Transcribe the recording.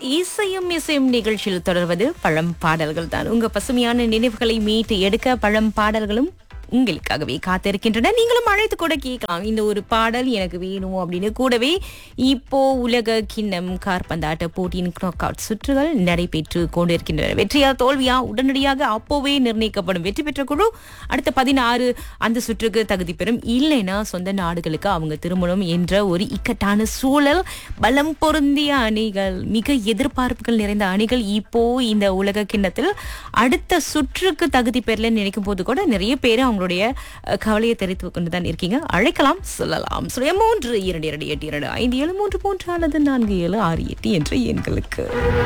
இசையும் இசையும் நிகழ்ச்சியில் தொடர்வது பழம் பாடல்கள் தான் உங்க பசுமையான நினைவுகளை மீட்டு எடுக்க பழம் பாடல்களும் உங்களுக்காகவே காத்திருக்கின்றன நீங்களும் அழைத்து கூட கேட்கலாம் இந்த ஒரு பாடல் எனக்கு வேணும் அப்படின்னு கூடவே இப்போ உலக கிண்ணம் கார்பந்தாட்ட போட்டியின் knock out சுற்றுகள் நடைபெற்று கொண்டிருக்கின்றன வெற்றியா தோல்வியா உடனடியாக அப்போவே நிர்ணயிக்கப்படும் வெற்றி பெற்ற குழு அடுத்த பதினாறு அந்த சுற்றுக்கு தகுதி பெறும் இல்லைன்னா சொந்த நாடுகளுக்கு அவங்க திரும்பணும் என்ற ஒரு இக்கட்டான சூழல் பலம் பொருந்திய அணிகள் மிக எதிர்பார்ப்புகள் நிறைந்த அணிகள் இப்போ இந்த உலக கிண்ணத்தில் அடுத்த சுற்றுக்கு தகுதி பெறலன்னு நினைக்கும் போது கூட நிறைய பேர் அவங்களுடைய அஹ், கவலையை தெரிவித்து கொண்டு தான் இருக்கீங்க அழைக்கலாம் சொல்லலாம் சுய மூன்று இரண்டு இரண்டு எட்டு இரண்டு ஐந்து ஏழு மூன்று மூன்று அல்லது நான்கு ஏழு ஆறு எட்டு என்ற எண்களுக்கு